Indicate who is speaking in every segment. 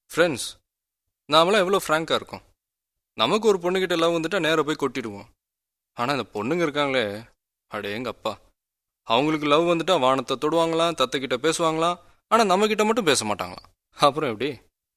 Speaker 1: friends நாமெல்லாம் எவ்வளோ ஃப்ராங்காக இருக்கோம் நமக்கு ஒரு பொண்ணுக்கிட்ட லவ் வந்துட்டா நேராக போய் கொட்டிடுவோம் ஆனால் இந்த பொண்ணுங்க இருக்காங்களே அடேங்க அப்பா அவங்களுக்கு லவ் வந்துட்டா வானத்தை தொடுவாங்களாம் தத்தைக்கிட்ட பேசுவாங்களாம் ஆனால் நம்மக்கிட்ட மட்டும் பேச மாட்டாங்களாம் அப்புறம் எப்படி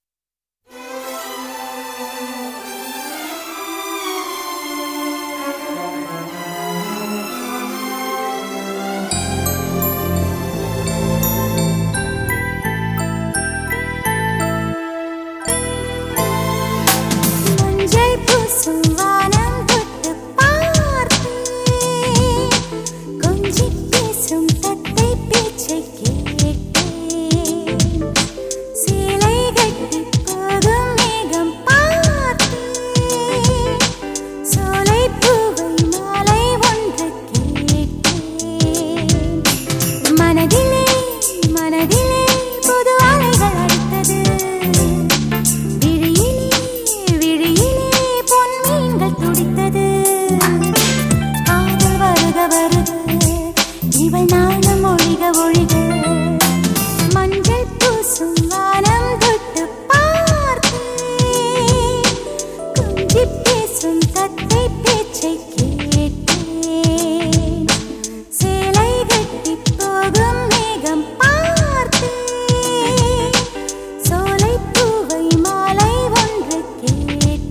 Speaker 2: மஞ்சள் பூசும் வானம் தொட்டு பார்த்தேன் கொஞ்சி பேசும் தத்தை பேச்சை கேட்டேன் சேலை கட்டி போகும் மேகம் பார்த்தேன் சோலை பூவை மாலை ஒன்று கேட்டேன் மனதிலே மனதிலே புது அலைகள் அடித்தது விழியிலே விழியிலே பொன் மீன்கள் துடித்தது காதல் வருக வருக இவள் நாணம் ஒழிக ஒழிக மஞ்சள் பூசும் வானம் தொட்டு பார்த்தேன் கொஞ்சி பேசும் தத்தை பேச்சை கேட்டேன் சேலை கட்டி போகும் மேகம் பார்த்தேன் சோலை பூவை மாலை ஒன்று கேட்டேன்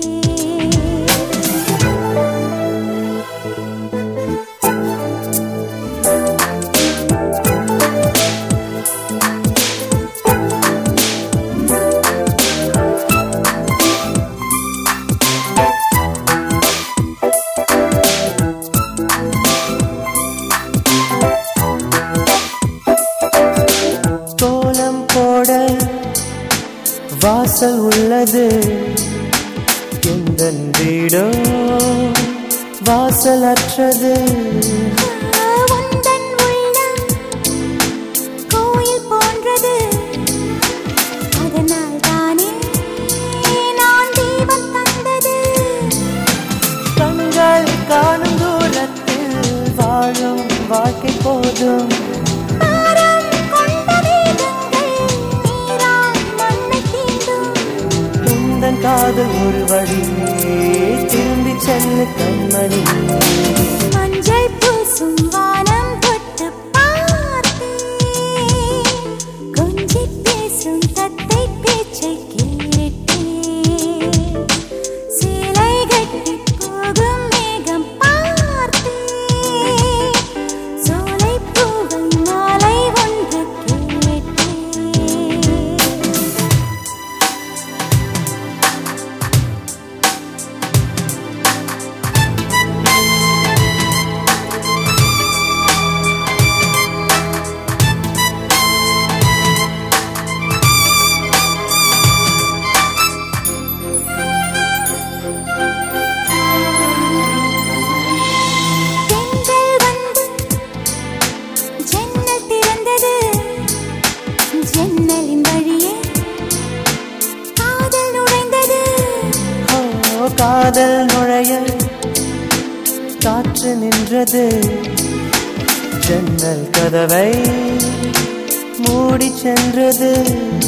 Speaker 3: கோலம் போட வாசல் உள்ளது எந்த வீடோ வாசல் அற்றது
Speaker 2: உந்தன் உள்ளம் கோயில் போன்றது அதனால் தானே நான் தீபம் தந்தது
Speaker 3: கண்கள் காணும் தூரத்தில் வாழும் வாழ்க்கை போதும்
Speaker 2: பாரம் கொண்ட வேதங்கள் நீரால் மண்ணை தீண்டும்
Speaker 3: உந்தன் காதல் ஒரு வழியே திரும்பி செல்லு கண்மணி
Speaker 2: மஞ்சள் பூசும் வானம் தொட்டு பார்த்தேன் கொஞ்சி பேசும் தத்தை பேச்சை கேட்டேன் சேலை கட்டி போகும் மேகம் பார்த்தேன் சோலை பூவை மாலை ஒன்று கேட்டேன் பெண்கள் வந்து ஜன்னல் திறந்தது ஜன்னலின் வழியே காதல் நுழைந்தது
Speaker 3: ஓ காதல் நுழைய காற்று நின்றது ஜன்னல் கதவை மூடி சென்றது